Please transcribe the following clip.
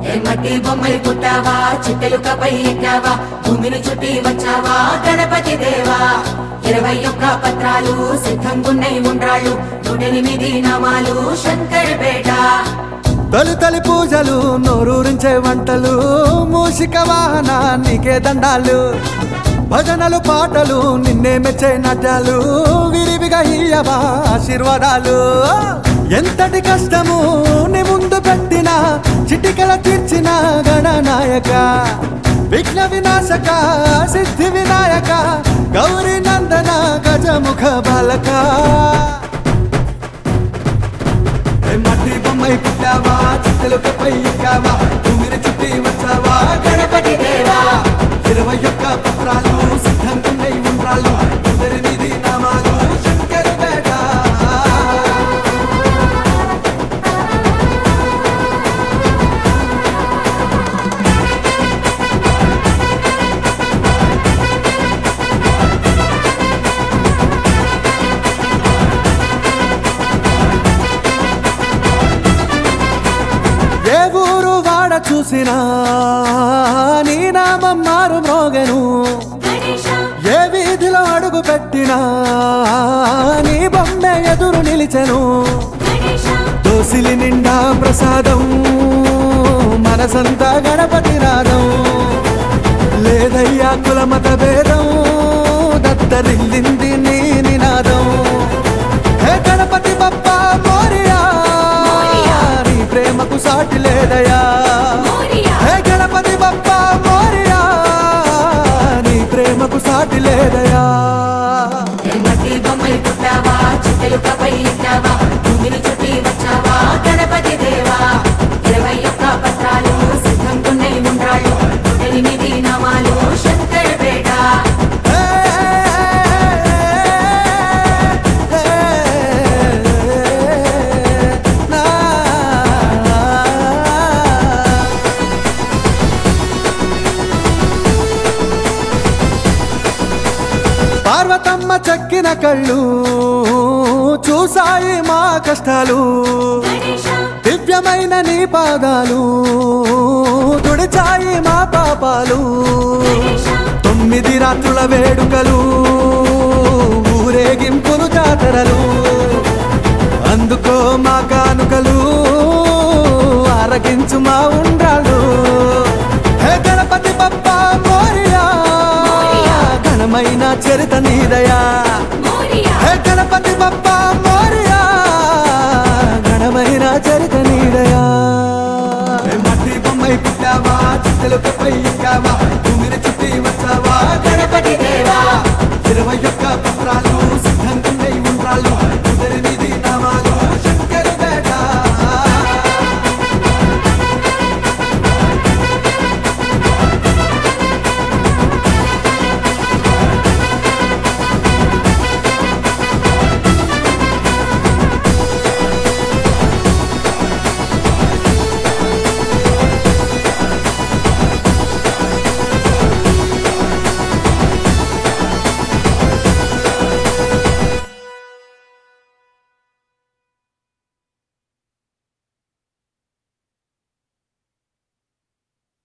ఏ మట్టి బొమ్మై పుట్టావా చిట్టెలుకపై ఎక్కావా భూమిని చుట్టి వచ్చావా గణపతి దేవా ఇరవై ఒక్క పత్రాలు సిద్ధంగున్నై ఉండ్రాళ్ళు నూటెనిమిది నామాలు శంకరపేట తొలి తొలి పూజలు నోరూరించే వంటలు మూషిక వాహన నీకే దండాలు భజనలు పాటలు నిన్నే మెచ్చే నాట్యాలు విరివిగా ఇయ్యవా ఆశీర్వాదాలు ఎంతటి కష్టము నీ ముందు పెట్టిన చిటికల తీర్చిన గణనాయక విఘ్న వినాశక సిద్ధి వినాయక గౌరీ నందన గజముఖ బాలక ఏ మట్టి బొమ్మై పుట్టావా చిట్టెలుకపై ఎక్కావా భూమిని చుట్టి వచ్చావా గణపతి దేవా ఇరవై ఒక్క పత్రాలు సిద్ధంగా ఉండ్రాళ్ళు ఎనిమిది నామాలు శంకరపేట ఏ ఊరు వాడ చూసినా నీ నామం మారు మ్రోగెను ఏ వీధిలో అడుగు పెట్టినా నీ బొమ్మె ఎదురు నిలిచెను దోసిలి నిండా ప్రసాదం మనసంతా గణపతి నాదం లేదయ్యా కుల మత భేదం దత్తరిల్లింది నీ నినాదం హే గణపతి బప్ప మోరియా నీ ప్రేమకు సాటి లేదయా హే గణపతి బప్ప మోరియా నీ ప్రేమకు సాటి లేదయా ఏ మట్టి బొమ్మై పుట్టావా చిట్టెలుకపై ఎక్కావా భూమిని చుట్టి వచ్చావా గణపతి దేవా ఇరవై ఒక్క పత్రాలు సిద్ధంగున్నై ఉండ్రాళ్ళు నూటెనిమిది నామాలు శంకరపేట హే, హే, నా. పార్వతమ్మ చక్కిన కళ్ళు చూసాయి మా కష్టాలు దివ్యమైన నీ పాదాలు తుడిచాయి మా పాపాలు తొమ్మిది రాత్రుల వేడుకలు ఊరేగింపులు జాతరలు అందుకో మా కానుకలు ఆరగించు మా ఉండ్రాలు హే గణపతి బప్ప మోరియా ఘనమైన చరిత నీదయా హే గణపతి బప్ప మోరియా ఘనమైన చరిత నీదయా హే మట్టి బొమ్మై పుట్టావా చిట్టెలుకపై ఎక్కావా భూమిని చుట్టి వచ్చావా గణపతి దేవా ఇరవై ఒక్క పత్రాలు